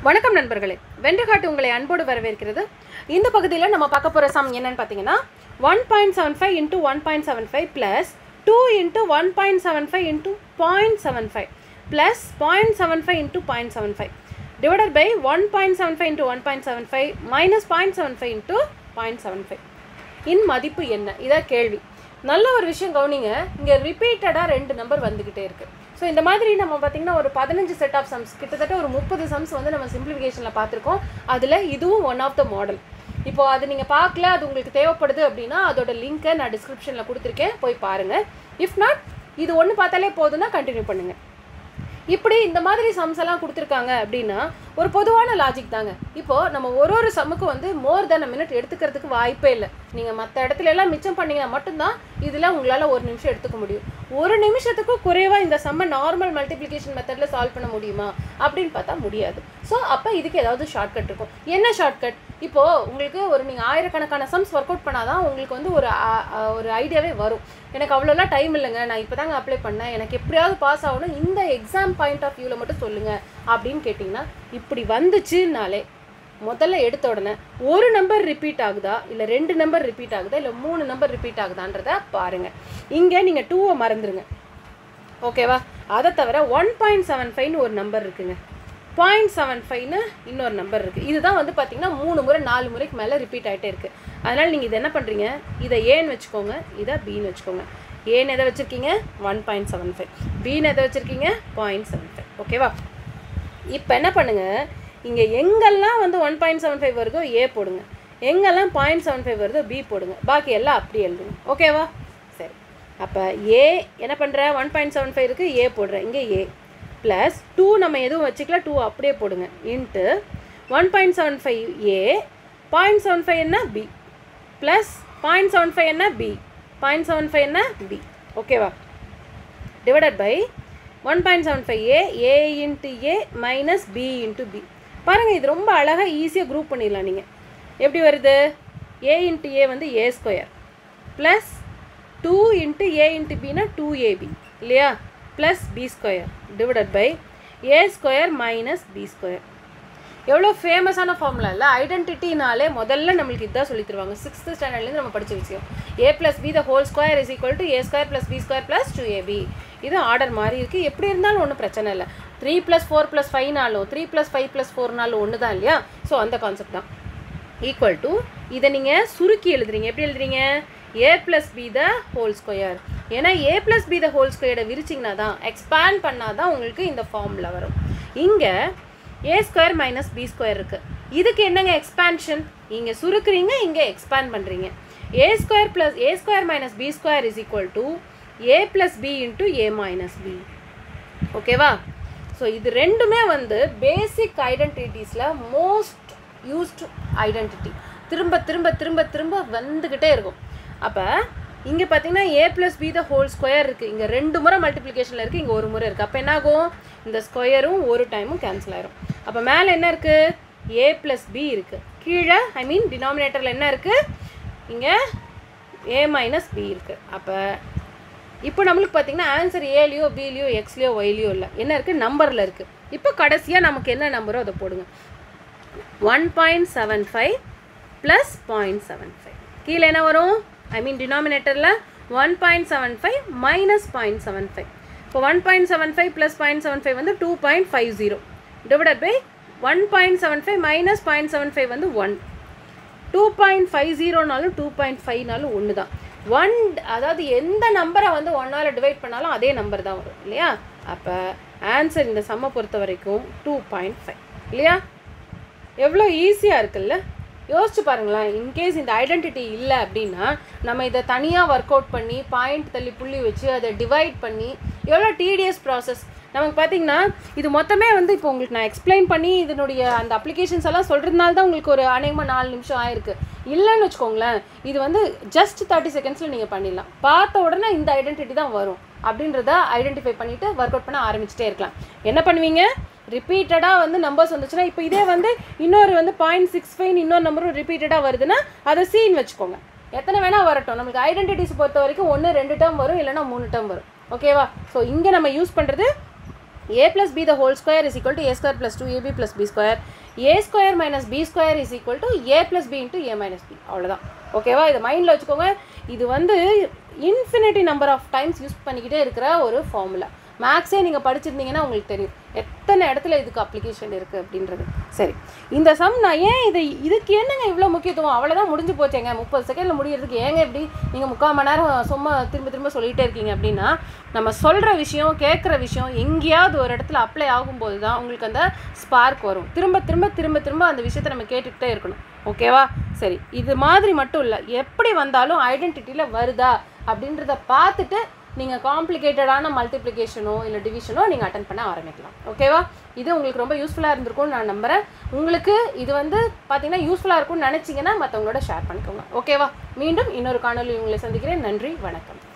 வணக்கம் நண்பர்களே வென்றுகாட்டு உங்களை அன்போடு வரவேற்கிறது இந்த பகுதியில் நம்ம பார்க்க போகிற சம் என்னன்னு பார்த்தீங்கன்னா one point seven five into one point seven five plus two into one point seven five into point seven five plus point seven five into point seven five divided by one point seven five into one point seven five minus point seven five into point seven five இன் மதிப்பு என்ன இதான் கேள்வி நல்ல ஒரு விஷயம் கவனிங்க இங்கே ரிப்பீட்டடாக ரெண்டு நம்பர் வந்துக்கிட்டே இருக்கு ஸோ இந்த மாதிரி நம்ம பார்த்தீங்கன்னா ஒரு பதினஞ்சு செட் ஆஃப் சம்ஸ் கிட்டத்தட்ட ஒரு முப்பது சம்ஸ் வந்து நம்ம சிம்பிளிஃபிகேஷனில் பார்த்துருக்கோம் அதில் இதுவும் ஒன் ஆஃப் த மாடல் இப்போ அது நீங்கள் பார்க்கல அது உங்களுக்கு தேவைப்படுது அப்படின்னா அதோட லிங்க்கை நான் டிஸ்கிரிப்ஷனில் கொடுத்துருக்கேன் போய் பாருங்கள் இஃப் நாட் இது ஒன்று பார்த்தாலே போதும்னா கண்டினியூ பண்ணுங்கள் இப்படி இந்த மாதிரி சம்ஸ் எல்லாம் கொடுத்துருக்காங்க அப்படின்னா ஒரு பொதுவான லாஜிக் தாங்க இப்போ நம்ம ஒரு ஒரு சம்முக்கு வந்து மோர் தென் மினிட் எடுத்துக்கிறதுக்கு வாய்ப்பே இல்லை நீங்கள் மற்ற இடத்துல எல்லாம் மிச்சம் பண்ணீங்கன்னா மட்டும்தான் இதில் உங்களால் ஒரு நிமிஷம் எடுத்துக்க முடியும் ஒரு நிமிஷத்துக்கு குறைவாக இந்த சம்மை நார்மல் மல்டிப்ளிகேஷன் மெத்தடில் சால்வ் பண்ண முடியுமா அப்படின்னு பார்த்தா முடியாது ஸோ அப்போ இதுக்கு ஏதாவது ஷார்ட்கட் இருக்கும் என்ன ஷார்ட்கட் இப்போது உங்களுக்கு ஒரு நீங்கள் ஆயிரக்கணக்கான சம்ஸ் ஒர்க் அவுட் பண்ணாதான் உங்களுக்கு வந்து ஒரு ஆ- ஆ- ஒரு ஐடியாவே வரும் எனக்கு அவ்வளோலாம் டைம் இல்லைங்க நான் இப்போ தாங்க அப்ளை பண்ணேன் எனக்கு எப்படியாவது பாஸ் ஆகணும் இந்த எக்ஸாம் பாயிண்ட் ஆஃப் வியூவில் மட்டும் சொல்லுங்கள் அப்படின்னு கேட்டிங்கன்னா இப்படி வந்துச்சுனாலே முதல்ல எடுத்த உடனே ஒரு நம்பர் ரிப்பீட் ஆகுதா இல்லை ரெண்டு நம்பர் ரிப்பீட் ஆகுதா இல்லை மூணு நம்பர் ரிப்பீட் ஆகுதான்றத பாருங்கள் இங்கே நீங்கள் டூவை மறந்துடுங்க ஓகேவா அதை தவிர ஒன் பாயிண்ட் செவன் ஃபைவ்னு ஒரு நம்பர் இருக்குங்க பாயிண்ட் செவன் ஃபைவ்னு இன்னொரு நம்பர் இருக்குது இதுதான் வந்து பார்த்தீங்கன்னா மூணு முறை நாலு முறைக்கு மேலே ரிப்பீட் ஆகிட்டே இருக்குது அதனால் நீங்கள் இதை என்ன பண்ணுறீங்க இதை ஏன்னு வச்சுக்கோங்க இதை பின்னு வச்சுக்கோங்க ஏன்னு எதை வச்சுருக்கீங்க ஒன் பாயிண்ட் செவன் ஃபைவ் பின்னு எதை வச்சுருக்கீங்க பாயிண்ட் செவன் ஃபைவ் ஓகேவா இப்போ என்ன பண்ணுங்க இங்கே எங்கெல்லாம் வந்து ஒன் பாயிண்ட் செவன் ஃபைவ் வருதோ ஏ போடுங்க எங்கெல்லாம் பாயிண்ட் செவன் ஃபைவ் வருதோ பி போடுங்க பாக்கி எல்லாம் அப்படி எழுதுங்க ஓகேவா சரி அப்போ ஏ என்ன பண்ணுற ஒன் பாயிண்ட் செவன் ஃபைவ் இருக்குது ஏ போடுறேன் இங்கே ஏ ப்ளஸ் டூ நம்ம எதுவும் வச்சுக்கல டூ அப்படியே போடுங்க into one point seven five A point seven five என்ன B plus point seven five என்ன பி பாயிண்ட் செவன் ஃபைவ் என்ன பி ஓகேவா divided by one point seven five A A into A minus B into B பாருங்கள் இது ரொம்ப அழகாக ஈஸியாக group பண்ணிடலாம் நீங்கள் எப்படி வருது ஏ இன்ட்டு ஏ வந்து A square plus two into A into பினா டூ ஏபி இல்லையா plus B square divided by A square minus B square எவ்வளோ ஃபேமஸான ஃபார்முலா இல்லை ஐடென்டிட்டினாலே முதல்ல நம்மளுக்கு இதுதான் சொல்லி தருவாங்க சிக்ஸ்த்து ஸ்டாண்டர்ட்லேருந்து நம்ம படிச்ச விஷயம் A plus B the whole square is equal to A square plus B square plus two AB இது ஆர்டர் மாதிரி இருக்குது எப்படி இருந்தாலும் ஒன்றும் பிரச்சனை இல்லை த்ரீ ப்ளஸ் ஃபோர் ப்ளஸ் ஃபைவ்னாலும் த்ரீ ப்ளஸ் ஃபைவ் ப்ளஸ் ஃபோர்னாலும் ஒன்று தான் இல்லையா ஸோ அந்த கான்செப்ட் தான் ஈக்குவல் டு இதை நீங்கள் சுருக்கி எழுதுறீங்க எப்படி எழுதுறீங்க A plus B the whole square ஏன்னா A plus B the whole ஸ்கொயரை விரிச்சிங்கன்னா தான் எக்ஸ்பேண்ட் பண்ணால் தான் உங்களுக்கு இந்த ஃபார்முலா வரும் இங்கே A square minus B square இருக்குது இதுக்கு என்னங்க எக்ஸ்பேன்ஷன் இங்கே சுருக்குறீங்க இங்கே எக்ஸ்பேண்ட் பண்ணுறீங்க A square plus A square minus B square is equal to A plus B into A minus B ஓகேவா ஸோ இது ரெண்டுமே வந்து பேசிக் ஐடென்டிட்டிஸில் மோஸ்ட் யூஸ்டு ஐடென்டிட்டி திரும்ப திரும்ப திரும்ப திரும்ப வந்துக்கிட்டே இருக்கும் அப்போ இங்கே பார்த்தீங்கன்னா A plus B the whole square இருக்குது இங்கே ரெண்டு முறை மல்டிப்ளிகேஷனில் இருக்குது இங்கே ஒரு முறை இருக்குது அப்போ என்ன ஆகும் இந்த ஸ்கொயரும் ஒரு டைமும் கேன்சல் ஆயிரும் அப்போ மேலே என்ன இருக்குது ஏ ப்ளஸ் பி இருக்குது கீழே ஐ மீன் டினாமினேட்டரில் என்ன இருக்குது இங்கே ஏ மைனஸ் பி இருக்குது அப்போ இப்போ நம்மளுக்கு பார்த்தீங்கன்னா ஆன்சர் ஏலையோ பிலையோ எக்ஸ்லையோ ஒய்லையோ இல்லை என்ன இருக்குது நம்பரில் இருக்குது இப்போ கடைசியாக நமக்கு என்ன நம்பரோ அதை போடுங்க one point seven five plus point seven five கீழே என்ன வரும் ஐ மீன் டினாமினேட்டரில் one point seven five minus point seven five இப்போ one point seven five plus point seven five வந்து two point five zero divided by one point seven five minus point seven five வந்து one two point five ஜீரோனாலும் two point ஃபைவ்னாலும் ஒன்று தான் one அதாவது எந்த நம்பரை வந்து ஒன்னால் டிவைட் பண்ணாலும் அதே நம்பர் தான் வரும் இல்லையா அப்போ ஆன்சர் இந்த சம்மை பொறுத்த வரைக்கும் டூ பாயிண்ட் ஃபைவ் இல்லையா எவ்வளோ ஈஸியாக இருக்குல்ல யோசிச்சு பாருங்களேன் இன்கேஸ் இந்த ஐடென்டிட்டி இல்லை அப்படின்னா நம்ம இதை தனியாக ஒர்க் அவுட் பண்ணி பாயிண்ட் தள்ளி புள்ளி வச்சு அதை டிவைட் பண்ணி எவ்வளோ டிடிஎஸ் ப்ராசஸ் நமக்கு பார்த்தீங்கன்னா இது மொத்தமே வந்து இப்போ உங்களுக்கு நான் எக்ஸ்பிளைன் பண்ணி இதனுடைய அந்த அப்ளிகேஷன்ஸ் எல்லாம் சொல்கிறதுனால தான் உங்களுக்கு ஒரு அநேகமாக நாலு நிமிஷம் ஆயிருக்கு இல்லைன்னு வச்சுக்கோங்களேன் இது வந்து ஜஸ்ட் தேர்ட்டி செகண்ட்ஸில் நீங்கள் பண்ணிடலாம் பார்த்த உடனே இந்த ஐடென்டிட்டி தான் வரும் அப்படின்றத ஐடென்டிஃபை பண்ணிவிட்டு ஒர்க் அவுட் பண்ண ஆரம்பிச்சிட்டே இருக்கலாம் என்ன பண்ணுவீங்க ரிப்பீட்டடாக வந்து நம்பர்ஸ் வந்துச்சுன்னா இப்போ இதே வந்து இன்னொரு வந்து பாயிண்ட் சிக்ஸ் ஃபைவ் இன்னொரு நம்பரும் ரிப்பீட்டடாக வருதுன்னா அதை சீன் வச்சுக்கோங்க எத்தனை வேணால் வரட்டும் நம்மளுக்கு ஐடென்டிட்டிஸ் பொறுத்த வரைக்கும் ஒன்று ரெண்டு டேர்ம் வரும் இல்லைன்னா மூணு டேர்ம் வரும் ஓகேவா ஸோ இங்கே நம்ம யூஸ் பண்ணுறது a plus b the whole square is equal to a square plus 2ab plus b square a square minus b square is equal to a plus b into a minus b அவ்வளோதான் ஓகேவா இதை மைண்டில் வச்சுக்கோங்க இது வந்து infinity number of times use பண்ணிக்கிட்டே இருக்கிற ஒரு ஃபார்முலா மேக்ஸே நீங்கள் படிச்சிருந்தீங்கன்னா உங்களுக்கு தெரியும் எத்தனை இடத்துல இதுக்கு அப்ளிகேஷன் இருக்குது அப்படின்றது சரி இந்த சம் நான் ஏன் இதை இதுக்கு என்னங்க இவ்வளோ முக்கியத்துவம் அவ்வளோதான் முடிஞ்சு போச்சேங்க முப்பது செகண்டில் முடியறதுக்கு ஏங்க இப்படி நீங்கள் முக்கால் மணி நேரம் சும்மா திரும்ப திரும்ப சொல்லிகிட்டே இருக்கீங்க அப்படின்னா நம்ம சொல்கிற விஷயம் கேட்குற விஷயம் எங்கேயாவது ஒரு இடத்துல அப்ளை ஆகும்போது தான் உங்களுக்கு அந்த ஸ்பார்க் வரும் திரும்ப திரும்ப திரும்ப திரும்ப அந்த விஷயத்தை நம்ம கேட்டுக்கிட்டே இருக்கணும் ஓகேவா சரி இது மாதிரி மட்டும் இல்லை எப்படி வந்தாலும் ஐடென்டிட்டியில் வருதா அப்படின்றத பார்த்துட்டு நீங்கள் காம்ப்ளிகேட்டடான மல்டிப்ளிகேஷனோ இல்லை டிவிஷனோ நீங்கள் அட்டன் பண்ண ஆரம்பிக்கலாம் ஓகேவா இது உங்களுக்கு ரொம்ப யூஸ்ஃபுல்லாக இருந்திருக்கும்னு நான் நம்புகிறேன் உங்களுக்கு இது வந்து பார்த்தீங்கன்னா யூஸ்ஃபுல்லாக இருக்கும்னு நினச்சிங்கன்னா மற்றவங்களோட ஷேர் பண்ணிக்கோங்க ஓகேவா மீண்டும் இன்னொரு காணொலி உங்களை சந்திக்கிறேன் நன்றி வணக்கம்